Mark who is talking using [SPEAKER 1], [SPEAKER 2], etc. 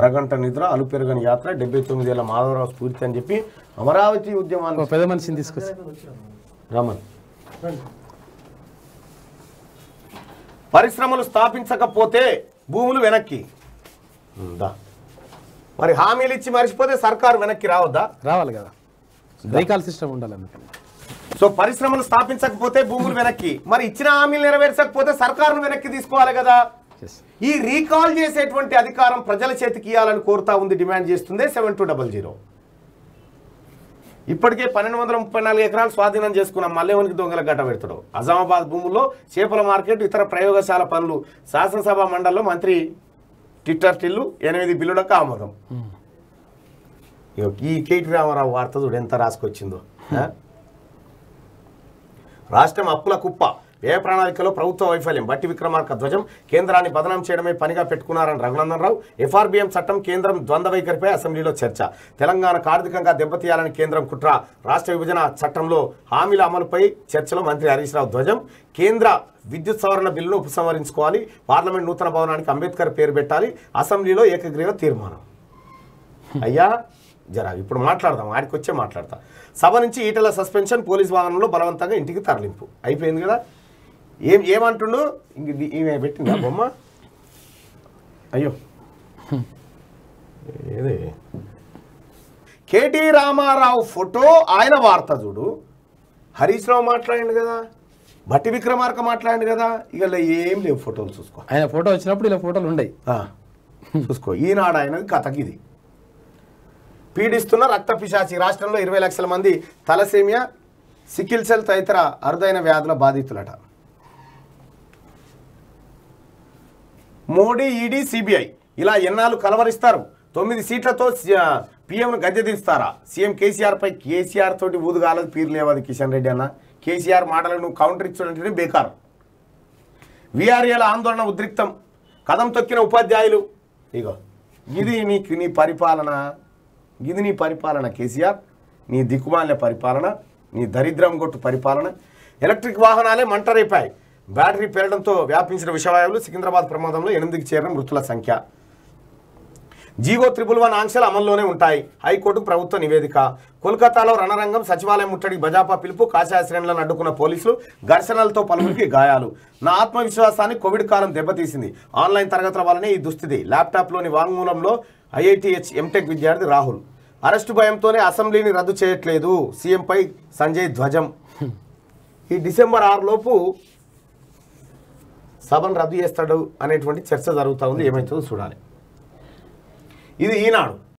[SPEAKER 1] అరగంట నిద్ర అలుపెరగని యాత్ర డెబ్బై తొమ్మిదేళ్ల మాధవరావు స్ఫూర్తి అని చెప్పి అమరావతి ఉద్యమాన్ని
[SPEAKER 2] ఒక పెద్ద మనిషిని తీసుకొచ్చి
[SPEAKER 1] రమన్ పరిశ్రమలు స్థాపించకపోతే భూములు వెనక్కి ఉందా మరి హామీలు ఇచ్చి మర్చిపోతే సర్కారు వెనక్కి రావద్దా
[SPEAKER 2] రావాలి కదా రీకాల్ సిస్టమ్ ఉండాలి అందుకని
[SPEAKER 1] సో పరిశ్రమలు స్థాపించకపోతే భూములు వెనక్కి మరి ఇచ్చిన హామీలు నెరవేర్చకపోతే సర్కారును వెనక్కి తీసుకోవాలి కదా
[SPEAKER 2] ఎస్
[SPEAKER 1] ఈ రీకాల్ చేసేటువంటి అధికారం ప్రజల చేతికి ఇవ్వాలని కోరుతా ఉంది డిమాండ్ చేస్తుంది సెవెన్ టూ డబల్ జీరో ఇప్పటికే పన్నెండు వందల ముప్పై నాలుగు ఎకరాలు స్వాధీనం చేసుకున్నాం మల్లెవనికి దొంగల గట్ట పెడతాడు అజామాబాద్ భూముల్లో చేపల మార్కెట్ ఇతర ప్రయోగశాల పనులు శాసనసభ మండలిలో మంత్రి ట్విట్టర్ టిల్లు ఎనిమిది బిల్లులకు ఆమోదం ఇగో ఈ కేటీ రామారావు వార్త చూడు ఎంత రాసుకొచ్చిందో ఆ? రాష్ట్రం అప్పుల కుప్ప వ్యయ ప్రణాళికలో ప్రభుత్వ వైఫల్యం బట్టి విక్రమార్క ధ్వజం కేంద్రాన్ని బదనాం చేయడమే పనిగా పెట్టుకున్నారని రఘునందన్ రావు ఎఫ్ఆర్బిఎం చట్టం కేంద్రం ద్వంద్వ వైఖరిపై అసెంబ్లీలో చర్చ తెలంగాణకు ఆర్థికంగా దెబ్బతీయాలని కేంద్రం కుట్ర రాష్ట్ర విభజన చట్టంలో హామీల అమలుపై చర్చలో మంత్రి హరీష్ రావు ధ్వజం కేంద్ర విద్యుత్ సవరణ బిల్లును ఉపసంహరించుకోవాలి పార్లమెంట్ నూతన భవనానికి అంబేద్కర్ పేరు పెట్టాలి అసెంబ్లీలో ఏకగ్రీవ తీర్మానం అయ్యా జరా ఇప్పుడు మాట్లాడదాం ఆడికి వచ్చే మాట్లాడతా సభ నుంచి ఈటల సస్పెన్షన్ పోలీస్ వాహనంలో బలవంతంగా ఇంటికి తరలింపు అయిపోయింది కదా ఏం ఏమంటుండు ఇంక ఇది- ఈమె పెట్టిందా బొమ్మ అయ్యో ఏదే కేటీ రామారావు ఫోటో ఆయన వార్త చూడు హరీష్ రావు మాట్లాడిండు కదా భట్టి విక్రమార్క మాట్లాడిండు కదా ఇక ఇలా ఏం లేవు ఫోటోలు చూసుకో
[SPEAKER 2] ఆయన ఫోటో వచ్చినప్పుడు ఇలా ఫోటోలు ఉండయి
[SPEAKER 1] ఆ, చూసుకో ఈనాడు ఆయనది కథకిది పీడిస్తున్న రక్త పిశాచి రాష్ట్రంలో ఇరవై లక్షల మంది తలసేమియా సికిల్ సెల్ తదితర అరుదైన వ్యాధుల బాధితులట మోడీ ఈడీ సిబిఐ ఇలా ఎన్నాళ్ళు కలవరిస్తారు తొమ్మిది సీట్లతో పీఎంను గద్దె దించుతారా సీఎం కేసీఆర్ పై కేసీఆర్ తోటి ఊదుగాలది పీరు లేవది కిషన్ రెడ్డి అన్న కేసీఆర్ మాటలను నువ్వు కౌంటర్ ఇచ్చుడంటేనే బేకారు విఆర్ఏల ఆందోళన ఉద్రిక్తం కదం తొక్కిన ఉపాధ్యాయులు ఇగో ఇది నీకు నీ పరిపాలన ఇది నీ పరిపాలన కేసీఆర్ నీ దిక్కుమాలిన పరిపాలన నీ దరిద్రం కొట్టు పరిపాలన ఎలక్ట్రిక్ వాహనాలే మంట రేపాయి బ్యాటరీ పేరడంతో వ్యాపించిన విషవాయువులు సికింద్రాబాద్ ప్రమాదంలో ఎనిమిదికి చేరిన మృతుల సంఖ్య జీవో త్రిపుల్ వన్ ఆంక్షలు అమల్లోనే ఉంటాయి హైకోర్టుకు ప్రభుత్వ నివేదిక కోల్కతాలో రణరంగం సచివాలయం ముట్టడి బజాపా పిలుపు కాషాయ శ్రేణులను అడ్డుకున్న పోలీసులు ఘర్షణలతో పలువురికి గాయాలు నా ఆత్మవిశ్వాసాన్ని కోవిడ్ కాలం దెబ్బతీసింది ఆన్లైన్ తరగతుల వల్లనే ఈ దుస్థితి ల్యాప్టాప్లోని వాంగ్మూలంలో ఐఐటిహెచ్ ఎంటెక్ విద్యార్థి రాహుల్ అరెస్టు భయంతోనే అసెంబ్లీని రద్దు చేయట్లేదు సీఎంపై సంజయ్ ధ్వజం ఈ డిసెంబర్ ఆరు లోపు సభను రద్దు చేస్తాడు అనేటువంటి చర్చ జరుగుతూ ఉంది ఏమైతుందో చూడాలి ఇది ఈనాడు